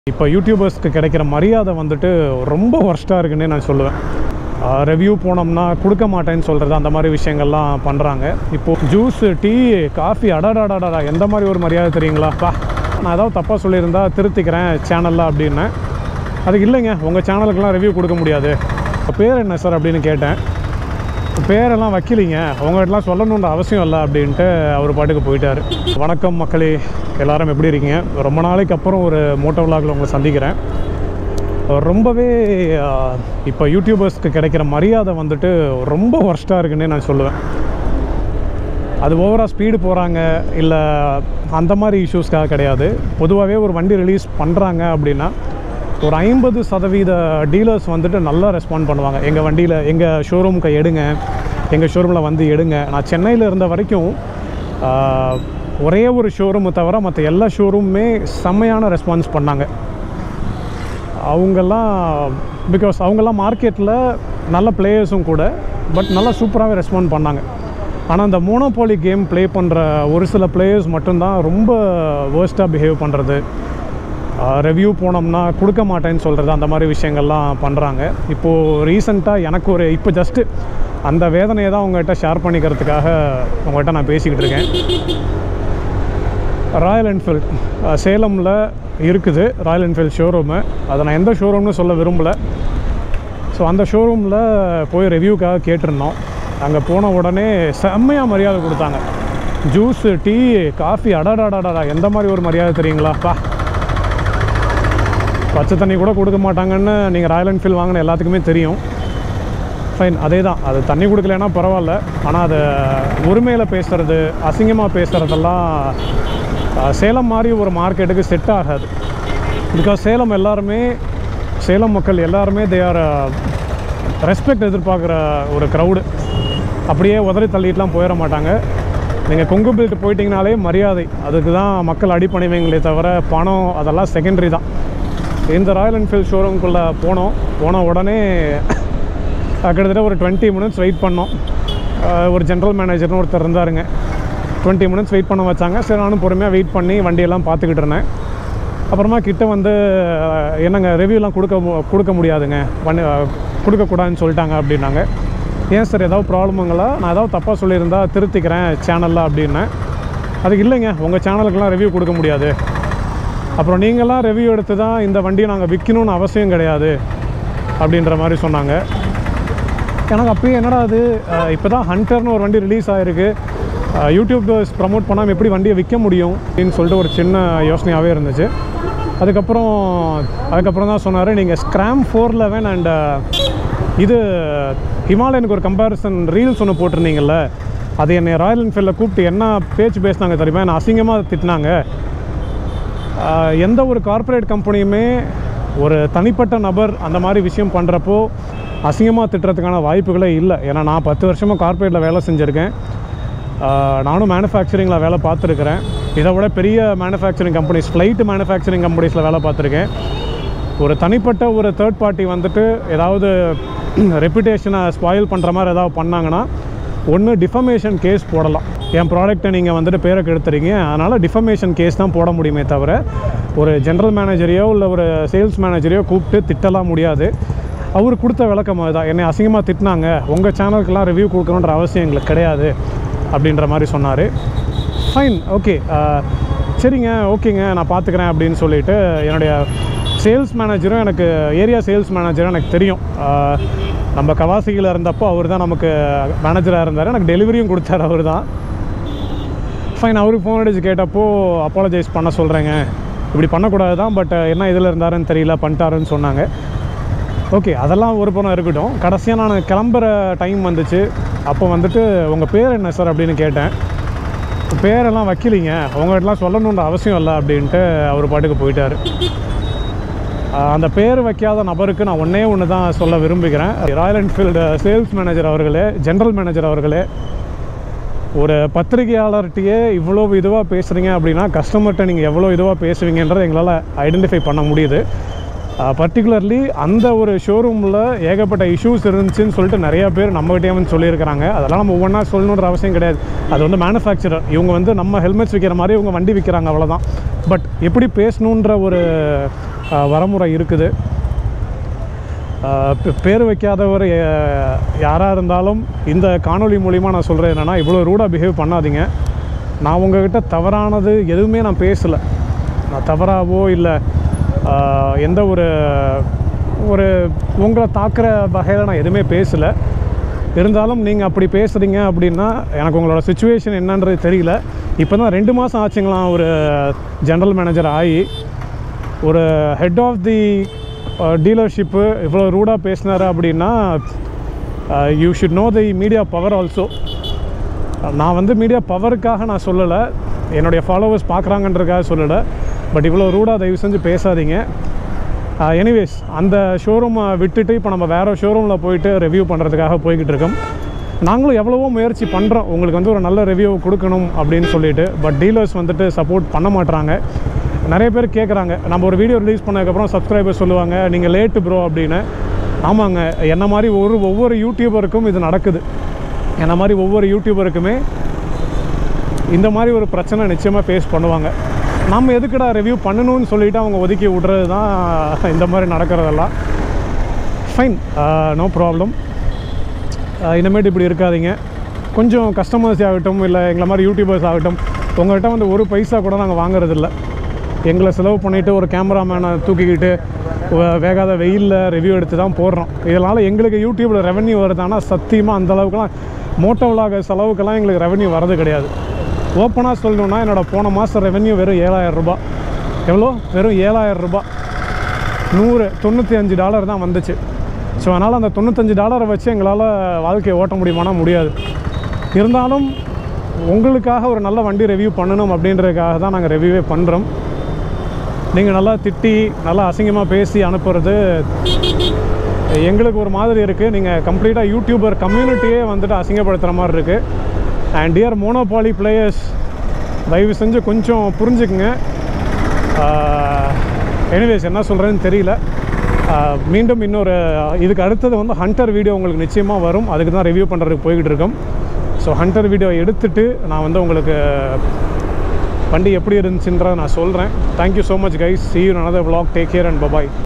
இப்போ யூடியூபர்ஸ்க்கு கிடைக்கிற மரியாதை வந்துட்டு ரொம்ப ஒர்ஸ்ட்டாக இருக்குன்னே நான் சொல்லுவேன் ரிவ்யூ போனோம்னா கொடுக்க மாட்டேன்னு சொல்கிறது அந்த மாதிரி விஷயங்கள்லாம் பண்ணுறாங்க இப்போது ஜூஸு டீ காஃபி அடடாடாடா எந்த மாதிரி ஒரு மரியாதை தெரியுங்களா பா நான் ஏதாவது தப்பாக சொல்லியிருந்தா திருத்திக்கிறேன் சேனலில் அப்படின்னேன் அதுக்கு இல்லைங்க உங்கள் சேனலுக்கெல்லாம் ரிவ்யூ கொடுக்க முடியாது உங்க பேர் என்ன சார் அப்படின்னு கேட்டேன் பேரெல்லாம் வைக்கலிங்க உங்கள்கிட்டலாம் சொல்லணுன்ற அவசியம் இல்லை அப்படின்ட்டு அவர் பாட்டுக்கு போயிட்டார் வணக்கம் மக்களே எல்லாரும் எப்படி இருக்கீங்க ரொம்ப நாளைக்கு அப்புறம் ஒரு மோட்டோ விலாகில் உங்களை சந்திக்கிறேன் ரொம்பவே ஆஹ், இப்போ யூடியூபர்ஸ்க்கு கிடைக்கிற மரியாதை வந்துட்டு ரொம்ப ஒர்ஸ்ட்டாக இருக்குன்னே நான் சொல்லுவேன் அது ஓவராக ஸ்பீடு போகிறாங்க இல்லை அந்த மாதிரி இஷ்யூஸ்க்காக கிடையாது பொதுவாகவே ஒரு வண்டி ரிலீஸ் பண்ணுறாங்க அப்படின்னா ஒரு ஐம்பது சதவீத டீலர்ஸ் வந்துட்டு நல்லா ரெஸ்பாண்ட் பண்ணுவாங்க எங்கள் வண்டியில் எங்கள் ஷோரூமுக்கு எடுங்க எங்கள் ஷோரூமில் வந்து எடுங்க நான் சென்னையில் இருந்த வரைக்கும் ஆஹ், ஒரே ஒரு ஷோரூமை தவிர மற்ற எல்லா ஷோரூமுமே செம்மையான ரெஸ்பான்ஸ் பண்ணாங்க அவங்கெல்லாம் பிகாஸ் அவங்கெல்லாம் மார்க்கெட்டில் நல்ல பிளேயர்ஸும் கூட பட் நல்லா சூப்பராகவே ரெஸ்பாண்ட் பண்ணாங்க ஆனால் அந்த மோனோபாலி கேம் ப்ளே பண்ணுற ஒரு சில பிளேயர்ஸ் மட்டும்தான் ரொம்ப வேர்ஸ்ட்டாக பிஹேவ் பண்ணுறது ரிவ்யூ போனோம்னா கொடுக்க மாட்டேன்னு சொல்கிறது அந்த மாதிரி விஷயங்கள்லாம் பண்ணுறாங்க இப்போது ரீசெண்டாக எனக்கு ஒரு இப்போ ஜஸ்ட்டு அந்த வேதனையை தான் உங்கள்கிட்ட ஷேர் பண்ணிக்கிறதுக்காக உங்கள்கிட்ட நான் பேசிக்கிட்டு இருக்கேன் ராயல் என்ஃபீல்ட் சேலமில் இருக்குது ராயல் என்ஃபீல்ட் ஷோரூமு அதை நான் எந்த ஷோரூம்னு சொல்ல விரும்பலை ஸோ அந்த ஷோரூமில் போய் ரிவ்யூக்காக கேட்டிருந்தோம் அங்கே போன உடனே செம்மையாக மரியாதை கொடுத்தாங்க ஜூஸு டீ காஃபி அடடாடாடா எந்த மாதிரி ஒரு மரியாதை தெரியுங்களா பா பச்சை தண்ணி கூட கொடுக்க மாட்டாங்கன்னு நீங்கள் ராயல் என்ஃபீல்ட் வாங்கின எல்லாத்துக்குமே தெரியும் ஃபைன் அதே தான் அது தண்ணி கொடுக்கலன்னா பரவாயில்ல ஆனால் அதை உரிமையில் பேசுகிறது அசிங்கமாக பேசுகிறதெல்லாம் அஹ், சேலம் மாதிரி ஒரு மார்க்கெட்டுக்கு செட் ஆகாது பிகாஸ் சேலம் எல்லாருமே சேலம் மக்கள் எல்லாருமே தே ஆர் ரெஸ்பெக்ட் எதிர்பார்க்குற ஒரு க்ரௌடு அப்படியே உதறி தள்ளிட்டுலாம் போயிட மாட்டாங்க நீங்கள் கொங்கு பெல்ட் போயிட்டீங்கனாலே மரியாதை அதுக்கு தான் மக்கள் அடிப்பணிவங்களே தவிர பணம் அதெல்லாம் செகண்டரி தான் இந்த ராயல் என்ஃபீல்ட் ஷோரூம்குள்ளே போனோம் போன உடனே அஹ் கிட்டத்தட்ட ஒரு டுவெண்ட்டி மினிட்ஸ் வெயிட் பண்ணோம் அஹ் ஒரு ஜென்ரல் மேனேஜர்னு ஒருத்தர் இருந்தாருங்க டுவெண்ட்டி மினிட்ஸ் வெயிட் பண்ண வச்சாங்க சரி நானும் பொறுமையாக வெயிட் பண்ணி வண்டியெல்லாம் பார்த்துக்கிட்டு இருந்தேன் அப்புறமா கிட்ட வந்து அஹ், என்னங்க ரிவ்யூலாம் கொடுக்க மு- கொடுக்க முடியாதுங்க வண்டி அஹ், கொடுக்கக்கூடாதுன்னு சொல்லிட்டாங்க அப்படின்னாங்க ஏன் சார் ஏதாவது ப்ராப்ளமுங்களா நான் ஏதாவது தப்பாக சொல்லியிருந்தா திருத்திக்கிறேன் சேனலில் அப்படின்னேன் அதுக்கு இல்லைங்க உங்கள் சேனலுக்கெல்லாம் ரிவ்யூ கொடுக்க முடியாது அப்புறம் நீங்களாம் ரிவ்யூ எடுத்து தான் இந்த வண்டியை நாங்கள் விற்கணும்னு அவசியம் கிடையாது அப்படின்ற மாதிரி சொன்னாங்க எனக்கு அப்பயே என்னடா அது இப்போ தான் ஹண்டர்னு ஒரு வண்டி ரிலீஸ் ஆகிருக்கு யூடியூப் ப்ரமோட் பண்ணாமல் எப்படி வண்டியை விற்க முடியும் அப்படின்னு சொல்லிட்டு ஒரு சின்ன யோசனையாகவே இருந்துச்சு அதுக்கப்புறம் அதுக்கப்புறம் தான் சொன்னார் நீங்கள் ஸ்க்ராம் ஃபோர் லெவன் அண்ட் இது ஹிமாலயனுக்கு ஒரு கம்பேரிசன் ரீல்ஸ் ஒன்று போட்டிருந்தீங்கல்ல அது என்னை ராயல் என்ஃபீல்டில் கூப்பிட்டு என்ன பேச்சு பேசினாங்க தெரியுமா என்னை அசிங்கமாக திட்டினாங்க ஆஹ் எந்த ஒரு கார்ப்பரேட் கம்பெனியுமே ஒரு தனிப்பட்ட நபர் அந்த மாதிரி விஷயம் பண்ணுறப்போ அசிங்கமாக திட்டுறதுக்கான வாய்ப்புகளே இல்லை ஏன்னா நான் பத்து வருஷமாக கார்ப்பரேட்டில் வேலை செஞ்சுருக்கேன் ஆஹ் நானும் மேனுஃபேக்சரிங்கில் வேலை பார்த்துருக்குறேன் இதை விட பெரிய மேனுஃபேக்சரிங் கம்பெனிஸ் ஃப்ளைட்டு மேனுஃபேக்சரிங் கம்பெனிஸில் வேலை பார்த்துருக்கேன் ஒரு தனிப்பட்ட ஒரு தேர்ட் பார்ட்டி வந்துட்டு ஏதாவது ரெப்புடேஷனை ஸ்பாயில் பண்ணுற மாதிரி ஏதாவது பண்ணாங்கன்னா ஒன்று டிஃபமேஷன் கேஸ் போடலாம் என் ப்ராடக்ட்டை நீங்கள் வந்துட்டு பேரை கெடுத்துறீங்க அதனால் டிஃபமேஷன் கேஸ் தான் போட முடியுமே தவிர ஒரு ஜென்ரல் மேனேஜரையோ இல்லை ஒரு சேல்ஸ் மேனேஜரையோ கூப்பிட்டு திட்டலாம் முடியாது அவர் கொடுத்த விளக்கம் அதுதான் என்னை அசிங்கமாக திட்டினாங்க உங்கள் சேனலுக்கெல்லாம் ரிவ்யூ கொடுக்கணுன்ற அவசியம் எங்களுக்கு கிடையாது அப்படின்ற மாதிரி சொன்னார் ஃபைன் ஓகே சரிங்க ஓகேங்க நான் பார்த்துக்கிறேன் அப்படின்னு சொல்லிட்டு என்னுடைய சேல்ஸ் மேனேஜரும் எனக்கு ஏரியா சேல்ஸ் மேனேஜரும் எனக்கு தெரியும் ஆஹ் நம்ம கவாசியில் இருந்தப்போ அவர் தான் நமக்கு மேனேஜராக இருந்தார் எனக்கு டெலிவரியும் கொடுத்தாரு அவர் தான் ஃபைன் அவருக்கு ஃபோன் அடிச்சு கேட்டப்போ அப்பாலஜைஸ் பண்ண சொல்கிறேங்க இப்படி பண்ணக்கூடாது தான் பட் என்ன இதில் இருந்தாருன்னு தெரியல பண்ணிட்டாருன்னு சொன்னாங்க ஓகே அதெல்லாம் ஒரு புறம் இருக்கட்டும் கடைசியாக நான் கிளம்புற டைம் வந்துச்சு அப்போ வந்துட்டு உங்கள் பேர் என்ன சார் அப்படின்னு கேட்டேன் பேரெல்லாம் வைக்கலிங்க உங்கள்கிட்டலாம் சொல்லணுன்ற அவசியம் இல்லை அப்படின்ட்டு அவர் பாட்டுக்கு போயிட்டார் ஆஹ் அந்த பேர் வைக்காத நபருக்கு நான் ஒன்றே ஒன்று தான் சொல்ல விரும்புகிறேன் ராயல் என்ஃபீல்டு சேல்ஸ் மேனேஜர் அவர்களே ஜென்ரல் மேனேஜர் அவர்களே ஒரு பத்திரிகையாளர்கிட்டயே இவ்வளோ இதுவாக பேசுகிறீங்க அப்படின்னா கஸ்டமர்கிட்ட நீங்கள் எவ்வளோ இதுவாக பேசுவீங்கன்றதை எங்களால் ஐடென்டிஃபை பண்ண முடியுது பர்டிகுலர்லி அந்த ஒரு ஷோரூமில் ஏகப்பட்ட இஷ்யூஸ் இருந்துச்சுன்னு சொல்லிட்டு நிறையா பேர் நம்மகிட்டே வந்து சொல்லியிருக்கிறாங்க அதெல்லாம் நம்ம ஒவ்வொன்றா சொல்லணுன்ற அவசியம் கிடையாது அது வந்து மேனுஃபேக்சரர் இவங்க வந்து நம்ம ஹெல்மெட்ஸ் விற்கிற மாதிரி இவங்க வண்டி விற்கிறாங்க அவ்வளோதான் பட் எப்படி பேசணுன்ற ஒரு அஹ், வரமுறை இருக்குது அஹ், பே- பேர் வைக்காதவர் அஹ், யாராக இருந்தாலும் இந்த காணொளி மூலிமா நான் சொல்கிறது என்னென்னா இவ்வளோ ரூடாக பிஹேவ் பண்ணாதீங்க நான் உங்ககிட்ட தவறானது எதுவுமே நான் பேசலை நான் தவறாவோ இல்லை எந்த ஒரு ஒரு உங்களை தாக்குற வகையில் நான் எதுவுமே பேசலை இருந்தாலும் நீங்கள் அப்படி பேசுகிறீங்க அப்படின்னா எனக்கு உங்களோட சுச்சுவேஷன் என்னன்றது தெரியல இப்போ தான் ரெண்டு மாதம் ஆச்சுங்களாம் ஒரு ஜென்ரல் மேனேஜர் ஆகி ஒரு ஹெட் ஆஃப் தி டீலர்ஷிப்பு இவ்வளோ ரூடாக பேசினார் அப்படின்னா you should know the media power also நான் வந்து மீடியா பவருக்காக நான் சொல்லலை என்னுடைய ஃபாலோவர்ஸ் பார்க்குறாங்கன்றதுக்காக சொல்லலை பட் இவ்வளோ ரூடாக தயவு செஞ்சு பேசாதீங்க எனிவேஸ் அந்த ஷோரூமை விட்டுட்டு இப்போ நம்ம வேறு ஷோரூமில் போயிட்டு ரிவ்யூ பண்ணுறதுக்காக போய்கிட்டு இருக்கோம் நாங்களும் எவ்வளவோ முயற்சி பண்ணுறோம் உங்களுக்கு வந்து ஒரு நல்ல ரிவ்யூ கொடுக்கணும் அப்படின்னு சொல்லிட்டு பட் டீலர்ஸ் வந்துட்டு சப்போர்ட் பண்ண மாட்றாங்க நிறைய பேர் கேட்குறாங்க நம்ம ஒரு வீடியோ ரிலீஸ் பண்ணதுக்கப்புறம் சப்ஸ்கிரைபர் சொல்லுவாங்க நீங்கள் லேட்டு ப்ரோ அப்படின்னு ஆமாங்க என்ன மாதிரி ஒரு ஒவ்வொரு யூடியூபருக்கும் இது நடக்குது என்ன மாதிரி ஒவ்வொரு யூடியூபருக்குமே இந்த மாதிரி ஒரு பிரச்சனை நிச்சயமாக ஃபேஸ் பண்ணுவாங்க நம்ம எதுக்குடா ரிவ்யூ பண்ணணும்னு சொல்லிட்டு அவங்க ஒதுக்கி விட்றது தான் இந்த மாதிரி நடக்கிறதெல்லாம் ஃபைன் நோ ப்ராப்ளம் இனிமேட்டு இப்படி இருக்காதீங்க கொஞ்சம் கஸ்டமர்ஸ் ஆகட்டும் இல்லை எங்களை மாதிரி யூடியூபர்ஸ் ஆகட்டும் உங்கள்கிட்ட வந்து ஒரு பைசா கூட நாங்கள் வாங்குறதில்ல எங்களை செலவு பண்ணிவிட்டு ஒரு கேமராமேனை தூக்கிக்கிட்டு வே- வேகாத வெயிலில் ரிவ்யூ எடுத்து தான் போடுறோம் இதனால் எங்களுக்கு யூடியூப்பில் ரெவென்யூ வருது ஆனால் சத்தியமாக அந்த அளவுக்குலாம் மோட்டோ விலாக செலவுக்கெல்லாம் எங்களுக்கு ரெவென்யூ வரது கிடையாது ஓப்பனாக சொல்லணுன்னா என்னோட போன மாதம் ரெவென்யூ வெறும் ஏழாயிரம் ரூபாய் எவ்வளோ வெறும் ஏழாயிரம் ரூபாய் நூறு தொண்ணூற்றி அஞ்சு டாலர் தான் வந்துச்சு ஸோ அதனால் அந்த தொண்ணூத்தஞ்சு டாலரை வச்சு எங்களால் வாழ்க்கையை ஓட்ட முடியுமானா முடியாது இருந்தாலும் உங்களுக்காக ஒரு நல்ல வண்டி ரிவ்யூ பண்ணணும் அப்படின்றதுக்காக தான் நாங்கள் ரிவ்யூவே பண்ணுறோம் நீங்கள் நல்லா திட்டி நல்லா அசிங்கமாக பேசி அனுப்புறது எங்களுக்கு ஒரு மாதிரி இருக்குது நீங்கள் கம்ப்ளீட்டாக யூடியூபர் கம்யூனிட்டியே வந்துட்டு அசிங்கப்படுத்துகிற மாதிரி இருக்குது அண்ட் டியர் மோனோபாலி பிளேயர்ஸ் தயவு செஞ்சு கொஞ்சம் புரிஞ்சுக்குங்க எனிவேஸ் என்ன சொல்கிறேன்னு தெரியல ஆஹ் மீண்டும் இன்னொரு இதுக்கு அடுத்தது வந்து ஹண்டர் வீடியோ உங்களுக்கு நிச்சயமாக வரும் அதுக்கு தான் ரிவ்யூ பண்ணுறதுக்கு போய்கிட்டு இருக்கோம் ஸோ ஹண்டர் வீடியோ எடுத்துட்டு நான் வந்து உங்களுக்கு வண்டி எப்படி இருந்துச்சுன்றதை நான் சொல்கிறேன் thank you so much guys see you in another vlog take care and bye bye